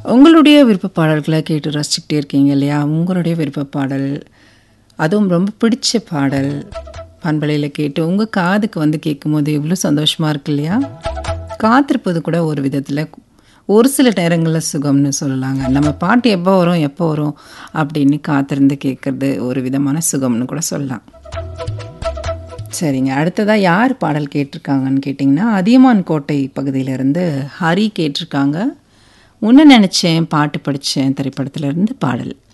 உங்களுடைய விருப்ப பாடல்களை கேட்டு ரசிச்சுக்கிட்டே இருக்கீங்க இல்லையா உங்களுடைய விருப்ப பாடல் அதுவும் ரொம்ப பிடிச்ச பாடல் பண்பலையில் கேட்டு உங்கள் காதுக்கு வந்து கேட்கும்போது எவ்வளோ சந்தோஷமாக இருக்கு இல்லையா காத்திருப்பது கூட ஒரு விதத்தில் ஒரு சில நேரங்களில் சுகம்னு சொல்லலாங்க நம்ம பாட்டு எப்போ வரும் எப்போ வரும் அப்படின்னு காத்திருந்து கேட்குறது ஒரு விதமான சுகம்னு கூட சொல்லலாம் சரிங்க அடுத்ததாக யார் பாடல் கேட்டிருக்காங்கன்னு கேட்டிங்கன்னா அதியமான் கோட்டை பகுதியிலேருந்து ஹரி கேட்டிருக்காங்க உன்ன நினச்சேன் பாட்டு படித்தேன் திரைப்படத்திலேருந்து பாடல்